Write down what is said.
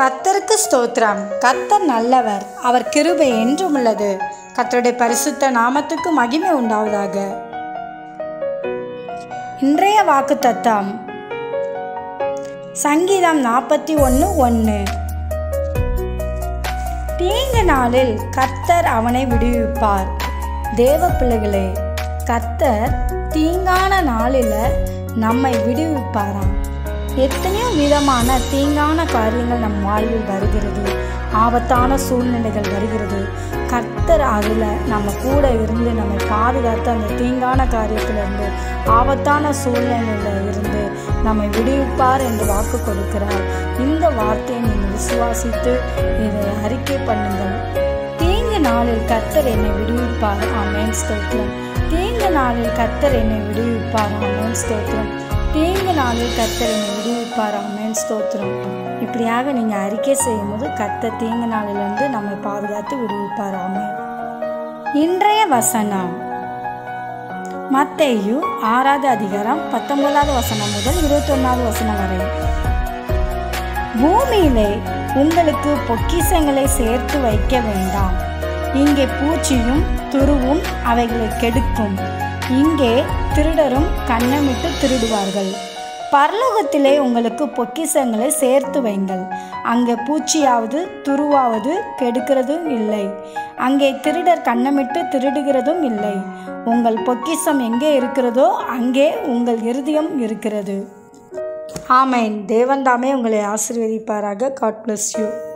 கர்த்தருக்கு ஸ்தோத்திரம் கர்த்தர் நல்லவர் அவர் கிருபை என்றும் உள்ளது கர்த்தருடைய பரிசுத்த நாமத்துக்கு மகிமை உண்டாவதாக இன்றைய வாக்கு தத்தம் சங்கீதம் நாற்பத்தி ஒன்று ஒன்று தீங்கு நாளில் கர்த்தர் அவனை விடுவிப்பார் தேவ பிள்ளைகளே கர்த்தர் தீங்கான நாளில் நம்மை விடுவிப்பாராம் எத்தனையோ விதமான தீங்கான காரியங்கள் நம் வாழ்வில் வருகிறது ஆபத்தான சூழ்நிலைகள் வருகிறது கர்த்தர் அதில் நம்ம கூட இருந்து நம்மை பாதுகாத்து அந்த தீங்கான காரியத்திலிருந்து ஆபத்தான சூழ்நிலையில் இருந்து நம்மை விடுவிப்பார் என்று வாக்கு கொடுக்கிறார் இந்த வார்த்தையை நீங்கள் விசுவாசித்து இதை அறிக்கை பண்ணுங்கள் தீங்கு நாளில் கர்த்தர் என்னை விடுவிப்பார் ஆமேன் ஸ்தோத்திரம் தீங்கு நாளில் கர்த்தர் என்னை விடுவிப்பார் ஆமேன் ஸ்தோத்திரம் தீங்கு நாளில் கர்த்தர் என்னை விடுவிப்பார் ஆமேன் ஸ்தோத்திரம் இப்படியாக நீங்கள் அறிக்கை செய்யும்போது கர்த்தர் தீங்கு நாளிலிருந்து நம்மை பாதுகாத்து விடுவிப்பார் ஆமேன் இன்றைய வசனம் மத்தேயு ஆறாவது அதிகாரம் பத்தொன்பதாவது வசனம் முதல் இருபத்தொன்னாவது வசனம் வரை பூமியிலே உங்களுக்கு பொக்கிசங்களை சேர்த்து வைக்க வேண்டாம் இங்கே பூச்சியும் துருவும் அவைகளை கெடுக்கும் இங்கே திருடரும் கண்ணமிட்டு திருடுவார்கள் பரலோகத்திலே உங்களுக்கு பொக்கிசங்களை சேர்த்து வைங்கள் அங்கே பூச்சியாவது துருவாவது கெடுக்கிறதும் இல்லை அங்கே திருடர் கண்ணமிட்டு திருடுகிறதும் இல்லை உங்கள் பொக்கிசம் எங்கே இருக்கிறதோ அங்கே உங்கள் இருதயம் இருக்கிறது ஆமேன் தேவன் தாமே உங்களை ஆசீர்வதிப்பாராக காட் பிளஸ் யூ